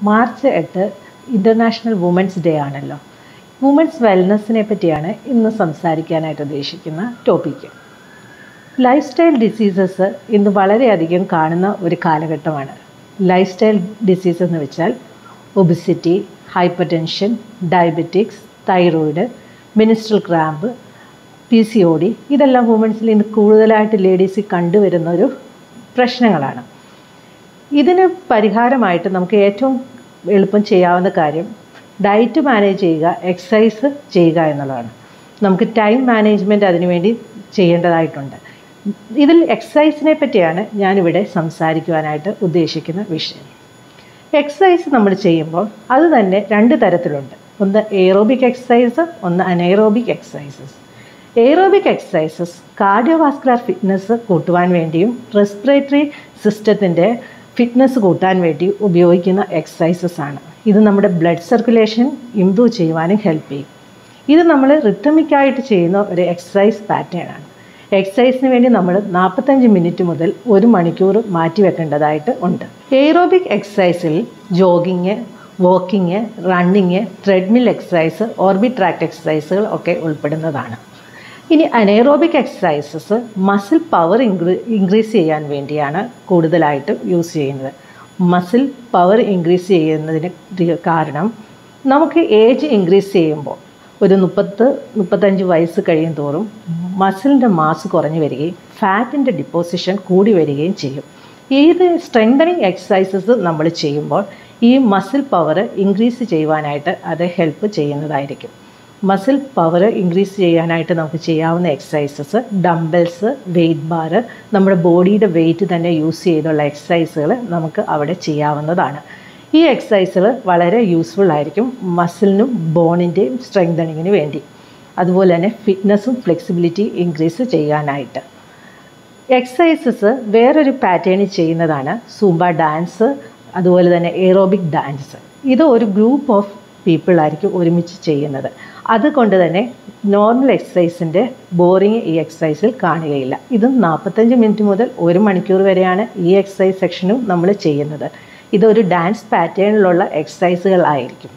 March എട്ട് international women's day ആണല്ലോ women's വെൽനെസ്സിനെ പറ്റിയാണ് ഇന്ന് സംസാരിക്കാനായിട്ട് ഉദ്ദേശിക്കുന്ന ടോപ്പിക്ക് ലൈഫ് സ്റ്റൈൽ ഡിസീസസ് ഇന്ന് വളരെയധികം കാണുന്ന ഒരു കാലഘട്ടമാണ് ലൈഫ് സ്റ്റൈൽ ഡിസീസ് എന്ന് വെച്ചാൽ obesity hypertension diabetics thyroid menstrual cramp P C O D ഇതെല്ലാം വുമൻസിൽ ഇന്ന് കൂടുതലായിട്ട് ലേഡീസിൽ കണ്ടുവരുന്ന ഒരു പ്രശ്നങ്ങളാണ് ഇതിന് പരിഹാരമായിട്ട് നമുക്ക് ഏറ്റവും എളുപ്പം ചെയ്യാവുന്ന കാര്യം ഡയറ്റ് മാനേജ് ചെയ്യുക എക്സസൈസ് ചെയ്യുക എന്നുള്ളതാണ് നമുക്ക് ടൈം മാനേജ്മെൻറ്റ് അതിനുവേണ്ടി ചെയ്യേണ്ടതായിട്ടുണ്ട് ഇതിൽ എക്സസൈസിനെ പറ്റിയാണ് ഞാനിവിടെ സംസാരിക്കുവാനായിട്ട് ഉദ്ദേശിക്കുന്ന വിഷയം എക്സസൈസ് നമ്മൾ ചെയ്യുമ്പോൾ അത് തന്നെ രണ്ട് തരത്തിലുണ്ട് ഒന്ന് എയറോബിക് എക്സസൈസ് ഒന്ന് anaerobic exercises aerobic exercises cardiovascular fitness കൂട്ടുവാൻ വേണ്ടിയും റെസ്പിറേറ്ററി സിസ്റ്റത്തിൻ്റെ ഫിറ്റ്നസ് കൂട്ടാൻ വേണ്ടി ഉപയോഗിക്കുന്ന എക്സസൈസസ് ആണ് ഇത് നമ്മുടെ ബ്ലഡ് സർക്കുലേഷൻ ഇമ്പ്രൂവ് ചെയ്യുവാനും ഹെൽപ്പ് ചെയ്യും ഇത് നമ്മൾ റിത്തമിക്കായിട്ട് ചെയ്യുന്ന ഒരു എക്സസൈസ് പാറ്റേൺ ആണ് എക്സസൈസിന് വേണ്ടി നമ്മൾ നാൽപ്പത്തഞ്ച് മിനിറ്റ് മുതൽ ഒരു മണിക്കൂർ മാറ്റി വെക്കേണ്ടതായിട്ട് ഉണ്ട് എയ്റോബിക് എക്സസൈസിൽ jogging walking running treadmill exercise orbit track എക്സസൈസുകൾ ഒക്കെ ഉൾപ്പെടുന്നതാണ് ഇനി അനൈറോബിക് എക്സസൈസസ് മസിൽ പവർ ഇൻക്രീ ഇൻക്രീസ് ചെയ്യാൻ വേണ്ടിയാണ് കൂടുതലായിട്ട് യൂസ് ചെയ്യുന്നത് മസിൽ പവർ ഇൻക്രീസ് ചെയ്യുന്നതിന് കാരണം നമുക്ക് ഏജ് ഇൻക്രീസ് ചെയ്യുമ്പോൾ ഒരു മുപ്പത്ത് മുപ്പത്തഞ്ച് വയസ്സ് കഴിയും തോറും മസിലിൻ്റെ മാസ് കുറഞ്ഞു വരികയും ഫാറ്റിൻ്റെ ഡിപ്പോസിഷൻ കൂടി വരികയും ചെയ്യും ഏത് സ്ട്രെങ്തനിങ് എക്സസൈസസ് നമ്മൾ ചെയ്യുമ്പോൾ ഈ മസിൽ പവർ ഇൻക്രീസ് ചെയ്യുവാനായിട്ട് അത് ഹെൽപ്പ് ചെയ്യുന്നതായിരിക്കും മസിൽ പവർ ഇൻക്രീസ് ചെയ്യാനായിട്ട് നമുക്ക് ചെയ്യാവുന്ന എക്സസൈസസ് ഡംബൽസ് വെയ്റ്റ് ബാർ നമ്മുടെ ബോഡിയുടെ വെയിറ്റ് തന്നെ യൂസ് ചെയ്തുള്ള എക്സസൈസുകൾ നമുക്ക് അവിടെ ചെയ്യാവുന്നതാണ് ഈ എക്സസൈസുകൾ വളരെ യൂസ്ഫുൾ ആയിരിക്കും മസിലിനും ബോണിൻ്റെയും സ്ട്രെങ്തനിങ്ങിന് വേണ്ടി അതുപോലെ തന്നെ ഫിറ്റ്നസ്സും ഫ്ലെക്സിബിലിറ്റി ഇൻക്രീസ് ചെയ്യാനായിട്ട് എക്സസൈസസ് വേറൊരു പാറ്റേണിൽ ചെയ്യുന്നതാണ് സൂംബ ഡാൻസ് അതുപോലെ തന്നെ എയറോബിക് ഡാൻസ് ഇത് ഒരു ഗ്രൂപ്പ് ഓഫ് പീപ്പിൾ ആയിരിക്കും ഒരുമിച്ച് ചെയ്യുന്നത് അതുകൊണ്ട് തന്നെ നോർമൽ എക്സസൈസിൻ്റെ ബോറിങ് ഈ എക്സസൈസിൽ കാണുകയില്ല ഇത് നാൽപ്പത്തഞ്ച് മിനിറ്റ് മുതൽ ഒരു മണിക്കൂർ വരെയാണ് ഈ എക്സസൈസ് സെക്ഷനും നമ്മൾ ചെയ്യുന്നത് ഇതൊരു ഡാൻസ് പാറ്റേണിലുള്ള എക്സസൈസുകളായിരിക്കും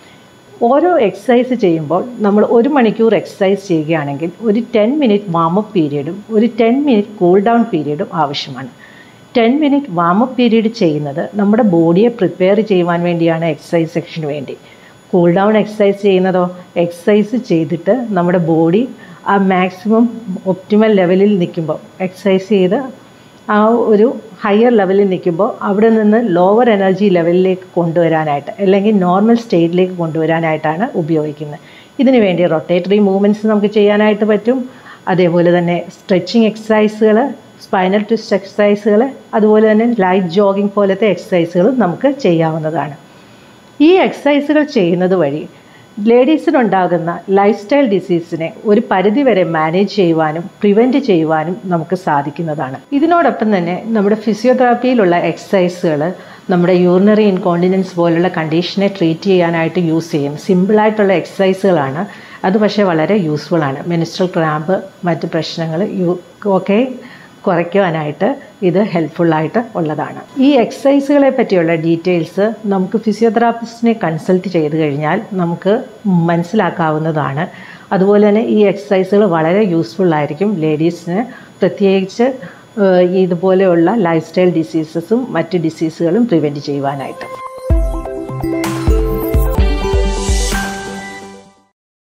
ഓരോ എക്സസൈസ് ചെയ്യുമ്പോൾ നമ്മൾ ഒരു മണിക്കൂർ എക്സസൈസ് ചെയ്യുകയാണെങ്കിൽ ഒരു ടെൻ മിനിറ്റ് വാമപ്പ് പീരീഡും ഒരു ടെൻ മിനിറ്റ് കൂൾ ഡൗൺ പീരീഡും ആവശ്യമാണ് ടെൻ മിനിറ്റ് വാമപ്പ് പീരീഡ് ചെയ്യുന്നത് നമ്മുടെ ബോഡിയെ പ്രിപ്പയർ ചെയ്യുവാൻ വേണ്ടിയാണ് എക്സസൈസ് സെക്ഷന് വേണ്ടി കൂൾ ഡൗൺ എക്സസൈസ് ചെയ്യുന്നതോ എക്സസൈസ് ചെയ്തിട്ട് നമ്മുടെ ബോഡി ആ മാക്സിമം ഒപ്റ്റിമൽ ലെവലിൽ നിൽക്കുമ്പോൾ എക്സസൈസ് ചെയ്ത് ആ ഒരു ഹയർ ലെവലിൽ നിൽക്കുമ്പോൾ അവിടെ നിന്ന് ലോവർ എനർജി ലെവലിലേക്ക് കൊണ്ടുവരാനായിട്ട് അല്ലെങ്കിൽ നോർമൽ സ്റ്റേറ്റിലേക്ക് കൊണ്ടുവരാനായിട്ടാണ് ഉപയോഗിക്കുന്നത് ഇതിനു വേണ്ടി റൊട്ടേറ്ററി മൂവ്മെൻറ്റ്സ് നമുക്ക് ചെയ്യാനായിട്ട് പറ്റും അതേപോലെ തന്നെ സ്ട്രെച്ചിങ് എക്സസൈസുകൾ സ്പൈനൽ ട്വിസ്റ്റ് എക്സസൈസുകൾ അതുപോലെ തന്നെ ലൈറ്റ് ജോഗിങ് പോലത്തെ എക്സസൈസുകളും നമുക്ക് ചെയ്യാവുന്നതാണ് ഈ എക്സസൈസുകൾ ചെയ്യുന്നത് വഴി ലേഡീസിനുണ്ടാകുന്ന ലൈഫ് സ്റ്റൈൽ ഡിസീസിനെ ഒരു പരിധിവരെ മാനേജ് ചെയ്യുവാനും പ്രിവെൻറ്റ് ചെയ്യുവാനും നമുക്ക് സാധിക്കുന്നതാണ് ഇതിനോടൊപ്പം തന്നെ നമ്മുടെ ഫിസിയോതെറാപ്പിയിലുള്ള എക്സസൈസുകൾ നമ്മുടെ യൂറിനറി ഇൻകോണ്ടിനൻസ് പോലുള്ള കണ്ടീഷനെ ട്രീറ്റ് ചെയ്യാനായിട്ട് യൂസ് ചെയ്യും സിമ്പിളായിട്ടുള്ള എക്സസൈസുകളാണ് അത് പക്ഷേ വളരെ യൂസ്ഫുൾ ആണ് മെനിസ്ട്രൽ ക്രാമ്പ് മറ്റ് പ്രശ്നങ്ങൾ യു ഒക്കെ കുറയ്ക്കുവാനായിട്ട് ഇത് ഹെൽപ്ഫുള്ളായിട്ട് ഉള്ളതാണ് ഈ എക്സസൈസുകളെ പറ്റിയുള്ള ഡീറ്റെയിൽസ് നമുക്ക് ഫിസിയോതെറാപ്പിസ്റ്റിനെ കൺസൾട്ട് ചെയ്ത് കഴിഞ്ഞാൽ നമുക്ക് മനസ്സിലാക്കാവുന്നതാണ് അതുപോലെ തന്നെ ഈ എക്സസൈസുകൾ വളരെ യൂസ്ഫുൾ ആയിരിക്കും ലേഡീസിന് പ്രത്യേകിച്ച് ഇതുപോലെയുള്ള ലൈഫ് സ്റ്റൈൽ ഡിസീസസും മറ്റ് ഡിസീസുകളും പ്രിവെൻറ്റ് ചെയ്യുവാനായിട്ട്